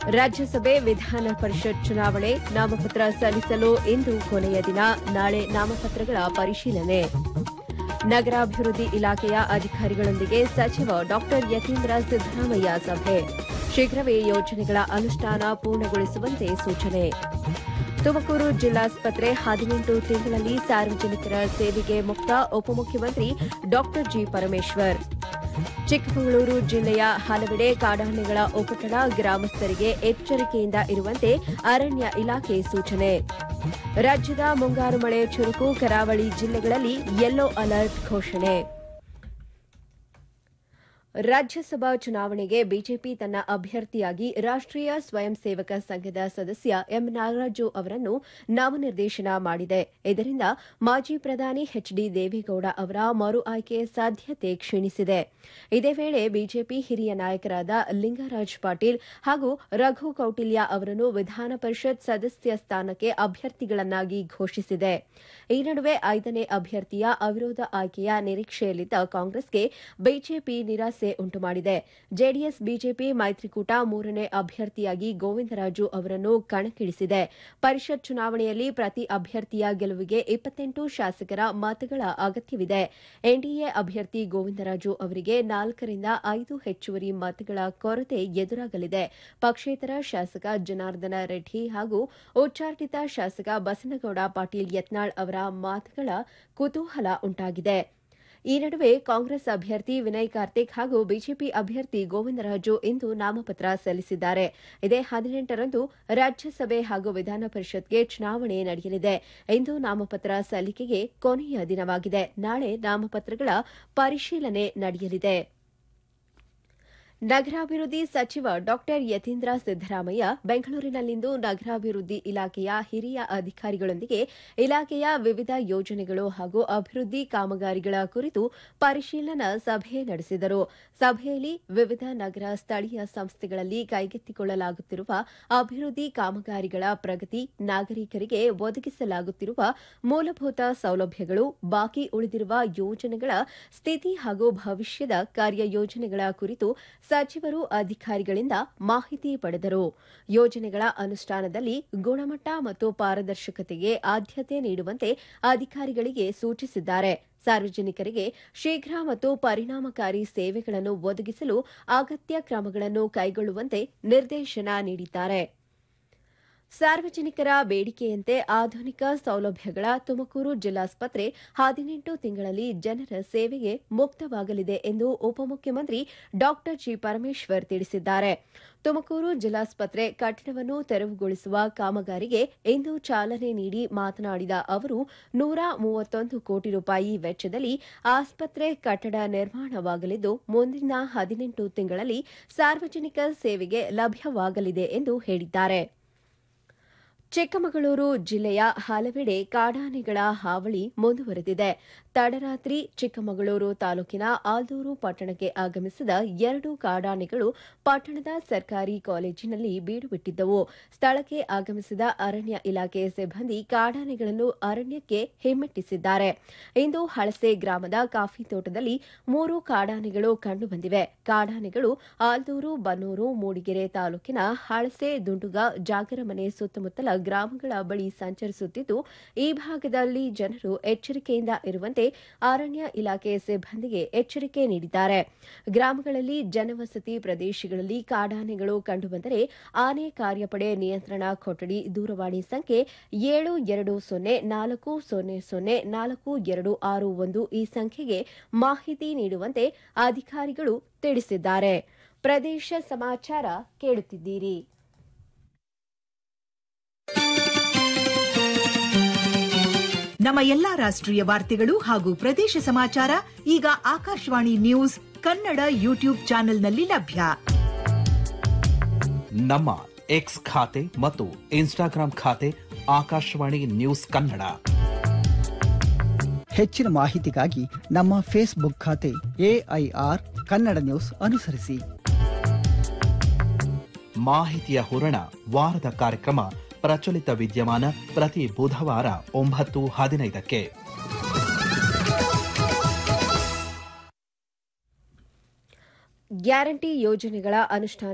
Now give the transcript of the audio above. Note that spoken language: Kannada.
ರಾಜ್ಯಸಭೆ ವಿಧಾನ ಪರಿಷತ್ ಚುನಾವಣೆ ನಾಮಪತ್ರ ಸಲ್ಲಿಸಲು ಇಂದು ಕೊನೆಯ ದಿನ ನಾಳೆ ನಾಮಪತ್ರಗಳ ಪರಿಶೀಲನೆ ನಗರಾಭಿವೃದ್ಧಿ ಇಲಾಖೆಯ ಅಧಿಕಾರಿಗಳೊಂದಿಗೆ ಸಚಿವ ಡಾ ಯತೀಂದ್ರ ಸಿದ್ದರಾಮಯ್ಯ ಸಭೆ ಶೀಘ್ರವೇ ಯೋಜನೆಗಳ ಅನುಷ್ಠಾನ ಪೂರ್ಣಗೊಳಿಸುವಂತೆ ಸೂಚನೆ ತುಮಕೂರು ಜಿಲ್ಲಾಸ್ಪತ್ರೆ ಹದಿನೆಂಟು ತಿಂಗಳಲ್ಲಿ ಸಾರ್ವಜನಿಕರ ಸೇವೆಗೆ ಮುಕ್ತ ಉಪಮುಖ್ಯಮಂತ್ರಿ ಡಾ ಜಿ ಪರಮೇಶ್ವರ್ ಚಿಕ್ಕಮಗಳೂರು ಜಿಲ್ಲೆಯ ಹಲವೆಡೆ ಕಾಡಾನೆಗಳ ಉಪಟಳ ಗ್ರಾಮಸ್ಥರಿಗೆ ಎಚ್ಚರಿಕೆಯಿಂದ ಇರುವಂತೆ ಅರಣ್ಯ ಇಲಾಖೆ ಸೂಚನೆ ರಾಜ್ಯದ ಮುಂಗಾರು ಮಳೆ ಚುರುಕು ಕರಾವಳಿ ಜಿಲ್ಲೆಗಳಲ್ಲಿ ಯೆಲ್ಲೋ ಅಲರ್ಟ್ ಘೋಷಣೆ ರಾಜ್ಯಸಭಾ ಚುನಾವಣೆಗೆ ಬಿಜೆಪಿ ತನ್ನ ಅಭ್ಯರ್ಥಿಯಾಗಿ ರಾಷ್ಟೀಯ ಸ್ವಯಂ ಸೇವಕ ಸಂಘದ ಸದಸ್ಯ ಎಂ ನಾಗರಾಜು ಅವರನ್ನು ನಾಮನಿರ್ದೇಶನ ಮಾಡಿದೆ ಇದರಿಂದ ಮಾಜಿ ಪ್ರಧಾನಿ ಎಚ್ ಡಿ ದೇವೇಗೌಡ ಅವರ ಮರು ಆಯ್ಕೆ ಸಾಧ್ಯತೆ ಕ್ಷೀಣಿಸಿದೆ ಇದೇ ವೇಳೆ ಬಿಜೆಪಿ ಹಿರಿಯ ನಾಯಕರಾದ ಲಿಂಗರಾಜ್ ಪಾಟೀಲ್ ಹಾಗೂ ರಘು ಕೌಟಿಲ್ಯ ಅವರನ್ನು ವಿಧಾನ ಪರಿಷತ್ ಸದಸ್ಯ ಸ್ಥಾನಕ್ಕೆ ಅಭ್ಯರ್ಥಿಗಳನ್ನಾಗಿ ಘೋಷಿಸಿದೆ ಈ ನಡುವೆ ಐದನೇ ಅಭ್ಯರ್ಥಿಯ ಅವಿರೋಧ ಆಯ್ಕೆಯ ನಿರೀಕ್ಷೆಯಲ್ಲಿದ್ದ ಕಾಂಗ್ರೆಸ್ಗೆ ಬಿಜೆಪಿ ನಿರಾಸೆ ಉಂಟುಮಾಡಿದೆ ಜೆಡಿಎಸ್ ಬಿಜೆಪಿ ಮೈತ್ರಿಕೂಟ ಮೂರನೇ ಅಭ್ಯರ್ಥಿಯಾಗಿ ಗೋವಿಂದರಾಜು ಅವರನ್ನು ಕಣಕ್ಕಿಳಿಸಿದೆ ಪರಿಷತ್ ಚುನಾವಣೆಯಲ್ಲಿ ಪ್ರತಿ ಅಭ್ಯರ್ಥಿಯ ಗೆಲುವಿಗೆ ಇಪ್ಪತ್ತೆಂಟು ಶಾಸಕರ ಮತಗಳ ಅಗತ್ಯವಿದೆ ಎನ್ಡಿಎ ಅಭ್ಯರ್ಥಿ ಗೋವಿಂದರಾಜು ಅವರಿಗೆ ನಾಲ್ಕರಿಂದ ಐದು ಹೆಚ್ಚುವರಿ ಮತಗಳ ಕೊರತೆ ಎದುರಾಗಲಿದೆ ಪಕ್ಷೇತರ ಶಾಸಕ ಜನಾರ್ದನ ರೆಡ್ಡಿ ಹಾಗೂ ಉಚ್ಚಾಟಿತ ಶಾಸಕ ಬಸನಗೌಡ ಪಾಟೀಲ್ ಯತ್ನಾಳ್ ಅವರ ಮಾತುಗಳ ಕುತೂಹಲ ಉಂಟಾಗಿದೆ ಈ ನಡುವೆ ಕಾಂಗ್ರೆಸ್ ಅಭ್ಯರ್ಥಿ ವಿನಯ್ ಕಾರ್ತಿಕ್ ಹಾಗೂ ಬಿಜೆಪಿ ಅಭ್ಯರ್ಥಿ ಗೋವಿಂದರಾಜು ಇಂದು ನಾಮಪತ್ರ ಸಲ್ಲಿಸಿದ್ದಾರೆ ಇದೇ ಹದಿನೆಂಟರಂದು ರಾಜ್ಯಸಭೆ ಹಾಗೂ ವಿಧಾನ ಪರಿಷತ್ಗೆ ಚುನಾವಣೆ ನಡೆಯಲಿದೆ ಇಂದು ನಾಮಪತ್ರ ಸಲ್ಲಿಕೆಗೆ ಕೊನೆಯ ದಿನವಾಗಿದೆ ನಾಳೆ ನಾಮಪತ್ರಗಳ ಪರಿಶೀಲನೆ ನಡೆಯಲಿದೆ ನಗರಾಭಿವೃದ್ಧಿ ಸಚಿವ ಡಾ ಯತೀಂದ್ರ ಸಿದ್ದರಾಮಯ್ಯ ಬೆಂಗಳೂರಿನಲ್ಲಿಂದು ನಗರಾಭಿವೃದ್ಧಿ ಇಲಾಖೆಯ ಹಿರಿಯ ಅಧಿಕಾರಿಗಳೊಂದಿಗೆ ಇಲಾಖೆಯ ವಿವಿಧ ಯೋಜನೆಗಳು ಹಾಗೂ ಅಭಿವೃದ್ಧಿ ಕಾಮಗಾರಿಗಳ ಕುರಿತು ಪರಿಶೀಲನಾ ಸಭೆ ನಡೆಸಿದರು ಸಭೆಯಲ್ಲಿ ವಿವಿಧ ನಗರ ಸ್ಥಳೀಯ ಸಂಸ್ಥೆಗಳಲ್ಲಿ ಕೈಗೆತ್ತಿಕೊಳ್ಳಲಾಗುತ್ತಿರುವ ಅಭಿವೃದ್ಧಿ ಕಾಮಗಾರಿಗಳ ಪ್ರಗತಿ ನಾಗರಿಕರಿಗೆ ಒದಗಿಸಲಾಗುತ್ತಿರುವ ಮೂಲಭೂತ ಸೌಲಭ್ಯಗಳು ಬಾಕಿ ಉಳಿದಿರುವ ಯೋಜನೆಗಳ ಸ್ಥಿತಿ ಹಾಗೂ ಭವಿಷ್ಯದ ಕಾರ್ಯಯೋಜನೆಗಳ ಕುರಿತು ಸಚಿವರು ಅಧಿಕಾರಿಗಳಿಂದ ಮಾಹಿತಿ ಪಡೆದರು ಯೋಜನೆಗಳ ಅನುಷ್ಠಾನದಲ್ಲಿ ಗುಣಮಟ್ಟ ಮತ್ತು ಪಾರದರ್ಶಕತೆಗೆ ಆದ್ಯತೆ ನೀಡುವಂತೆ ಅಧಿಕಾರಿಗಳಿಗೆ ಸೂಚಿಸಿದ್ದಾರೆ ಸಾರ್ವಜನಿಕರಿಗೆ ಶೀಘ್ರ ಮತ್ತು ಪರಿಣಾಮಕಾರಿ ಸೇವೆಗಳನ್ನು ಒದಗಿಸಲು ಅಗತ್ಯ ಕ್ರಮಗಳನ್ನು ಕೈಗೊಳ್ಳುವಂತೆ ನಿರ್ದೇಶನ ನೀಡಿದ್ದಾರೆ ಸಾರ್ವಜನಿಕರ ಬೇಡಿಕೆಯಂತೆ ಆಧುನಿಕ ಸೌಲಭ್ಯಗಳ ತುಮಕೂರು ಜಿಲ್ಲಾಸ್ಪತ್ರೆ ಹದಿನೆಂಟು ತಿಂಗಳಲ್ಲಿ ಜನರ ಸೇವೆಗೆ ಮುಕ್ತವಾಗಲಿದೆ ಎಂದು ಉಪಮುಖ್ಯಮಂತ್ರಿ ಡಾ ಜಿ ಪರಮೇಶ್ವರ್ ತಿಳಿಸಿದ್ದಾರೆ ತುಮಕೂರು ಜಿಲ್ಲಾಸ್ಪತ್ರೆ ಕಟ್ಟಡವನ್ನು ತೆರವುಗೊಳಿಸುವ ಕಾಮಗಾರಿಗೆ ಇಂದು ಚಾಲನೆ ನೀಡಿ ಮಾತನಾಡಿದ ಅವರು ನೂರ ಮೂವತ್ತೊಂದು ಕೋಟಿ ರೂಪಾಯಿ ವೆಚ್ಚದಲ್ಲಿ ಆಸ್ಪತ್ರೆ ಕಟ್ಟಡ ನಿರ್ಮಾಣವಾಗಲಿದ್ದು ಮುಂದಿನ ಹದಿನೆಂಟು ತಿಂಗಳಲ್ಲಿ ಸಾರ್ವಜನಿಕ ಸೇವೆಗೆ ಲಭ್ಯವಾಗಲಿದೆ ಎಂದು ಹೇಳಿದ್ದಾರೆ ಚಿಕ್ಕಮಗಳೂರು ಜಿಲ್ಲೆಯ ಹಲವೆಡೆ ಕಾಡಾನೆಗಳ ಹಾವಳಿ ಮುಂದುವರೆದಿದೆ ತಡರಾತ್ರಿ ಚಿಕ್ಕಮಗಳೂರು ತಾಲೂಕಿನ ಆಲ್ದೂರು ಪಟ್ಟಣಕ್ಕೆ ಆಗಮಿಸಿದ ಎರಡು ಕಾಡಾನೆಗಳು ಪಟ್ಟಣದ ಸರ್ಕಾರಿ ಕಾಲೇಜಿನಲ್ಲಿ ಬೀಡುಬಿಟ್ಟಿದ್ದವು ಸ್ಥಳಕ್ಕೆ ಆಗಮಿಸಿದ ಅರಣ್ಯ ಇಲಾಖೆ ಸಿಬ್ಬಂದಿ ಕಾಡಾನೆಗಳನ್ನು ಅರಣ್ಯಕ್ಕೆ ಹಿಮ್ಮೆಟ್ಟಿಸಿದ್ದಾರೆ ಇಂದು ಹಳಸೆ ಗ್ರಾಮದ ಕಾಫಿ ತೋಟದಲ್ಲಿ ಮೂರು ಕಾಡಾನೆಗಳು ಕಂಡುಬಂದಿವೆ ಕಾಡಾನೆಗಳು ಆಲ್ದೂರು ಬನ್ನೂರು ಮೂಡಿಗೆರೆ ತಾಲೂಕಿನ ಹಳಸೆ ದುಂಡುಗ ಜಾಗರಮನೆ ಸುತ್ತಮುತ್ತಲ ಗ್ರಾಮಗಳ ಬಳಿ ಸಂಚರಿಸುತ್ತಿದ್ದು ಈ ಭಾಗದಲ್ಲಿ ಜನರು ಎಚ್ಚರಿಕೆಯಿಂದ ಇರುವಂತೆ ಅರಣ್ಯ ಇಲಾಖೆ ಸಿಬ್ಬಂದಿಗೆ ಎಚ್ಚರಿಕೆ ನೀಡಿದ್ದಾರೆ ಗ್ರಾಮಗಳಲ್ಲಿ ಜನವಸತಿ ಪ್ರದೇಶಗಳಲ್ಲಿ ಕಾಡಾನೆಗಳು ಕಂಡುಬಂದರೆ ಆನೆ ಕಾರ್ಯಪಡೆ ನಿಯಂತ್ರಣ ಕೊಠಡಿ ದೂರವಾಣಿ ಸಂಖ್ಯೆ ಏಳು ಎರಡು ಸೊನ್ನೆ ನಾಲ್ಕು ಸೊನ್ನೆ ಸೊನ್ನೆ ನಾಲ್ಕು ಎರಡು ಆರು ಒಂದು ಈ ಸಂಖ್ಯೆಗೆ ಮಾಹಿತಿ ನೀಡುವಂತೆ ಅಧಿಕಾರಿಗಳು ತಿಳಿಸಿದ್ದಾರೆ ಪ್ರದೇಶ ಸಮಾಚಾರ ಕೇಳುತ್ತಿದ್ದೀರಿ ನಮ್ಮ ಎಲ್ಲಾ ರಾಷ್ಟ್ರೀಯ ವಾರ್ತೆಗಳು ಹಾಗೂ ಪ್ರದೇಶ ಸಮಾಚಾರ ಈಗ ಆಕಾಶವಾಣಿ ನ್ಯೂಸ್ ಕನ್ನಡ ಯೂಟ್ಯೂಬ್ ಚಾನೆಲ್ನಲ್ಲಿ ಲಭ್ಯ ನಮ್ಮ ಎಕ್ಸ್ ಖಾತೆ ಮತ್ತು ಇನ್ಸ್ಟಾಗ್ರಾಂ ಖಾತೆ ಆಕಾಶವಾಣಿ ನ್ಯೂಸ್ ಕನ್ನಡ ಹೆಚ್ಚಿನ ಮಾಹಿತಿಗಾಗಿ ನಮ್ಮ ಫೇಸ್ಬುಕ್ ಖಾತೆ ಎಐಆರ್ ಕನ್ನಡ ನ್ಯೂಸ್ ಅನುಸರಿಸಿ ಮಾಹಿತಿಯ ಹೂರಣ ವಾರದ ಕಾರ್ಯಕ್ರಮ ಪ್ರಚಲಿತ ವಿದ್ಯಮಾನ ಪ್ರತಿ ಬುಧವಾರ ಒಂಬತ್ತು ಹದಿನೈದಕ್ಕೆ ಗ್ಯಾರಂಟಿ ಯೋಜನೆಗಳ ಅನುಷ್ಠಾನ